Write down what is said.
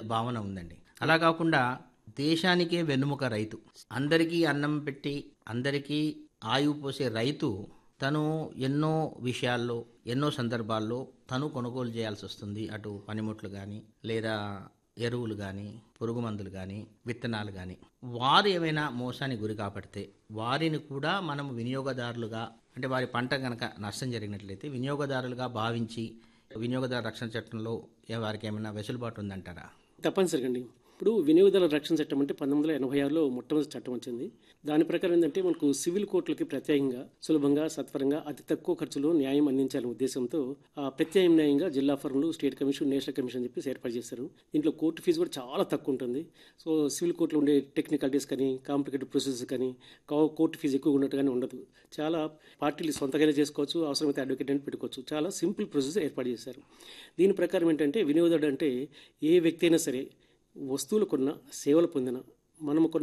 భావన ఉందండి అలా కాకుండా దేశానికే వెన్నుముక రైతు అందరికీ అన్నం పెట్టి అందరికీ ఆయువు పోసే రైతు తను ఎన్నో విషయాల్లో ఎన్నో సందర్భాల్లో తను కొనుగోలు చేయాల్సి వస్తుంది అటు పనిముట్లు కానీ లేదా ఎరువులు కానీ పురుగు మందులు కానీ విత్తనాలు కానీ వారు ఏమైనా మోసానికి గురి కాపడితే వారిని కూడా మనం వినియోగదారులుగా అంటే వారి పంట కనుక నష్టం జరిగినట్లయితే వినియోగదారులుగా భావించి వినియోగదారు రక్షణ చట్టంలో ఏ- వారికి ఏమైనా వెసులుబాటు ఉందంటారా తప్పనిసరిగా అండి ఇప్పుడు వినియోగదారుల రక్షణ చట్టం అంటే పంతొమ్మిది వందల ఎనభై ఆరులో మొట్టమొదటి చట్టం వచ్చింది దాని ప్రకారం ఏంటంటే మనకు సివిల్ కోర్టులకి ప్రత్యేకంగా సులభంగా సత్వరంగా అతి తక్కువ ఖర్చులో న్యాయం అందించాలనే ఉద్దేశంతో ఆ ప్రత్యామ్నాయంగా జిల్లా ఫర్మ్లు స్టేట్ కమిషన్ నేషనల్ కమిషన్ చెప్పి ఏర్పాటు చేశారు దీంట్లో కోర్టు ఫీజు కూడా చాలా తక్కువ ఉంటుంది సో సివిల్ కోర్టులో ఉండే టెక్నికాలిటీస్ కానీ కాంప్లికేటెడ్ ప్రొసెసెస్ కానీ కో- కోర్టు ఫీజు ఎక్కువ ఉన్నట్టుగానే ఉండదు చాలా పార్టీలు సొంతగానే చేసుకోవచ్చు అవసరమైతే అడ్వకేట్ అని పెట్టుకోవచ్చు చాలా సింపుల్ ప్రొసెస్ ఏర్పాటు చేశారు దీని ప్రకారం ఏంటంటే వినియోగదారుడు అంటే ఏ వ్యక్తి అయినా సరే వస్తువులు కొన్న సేవలు పొందిన మనము కొన్న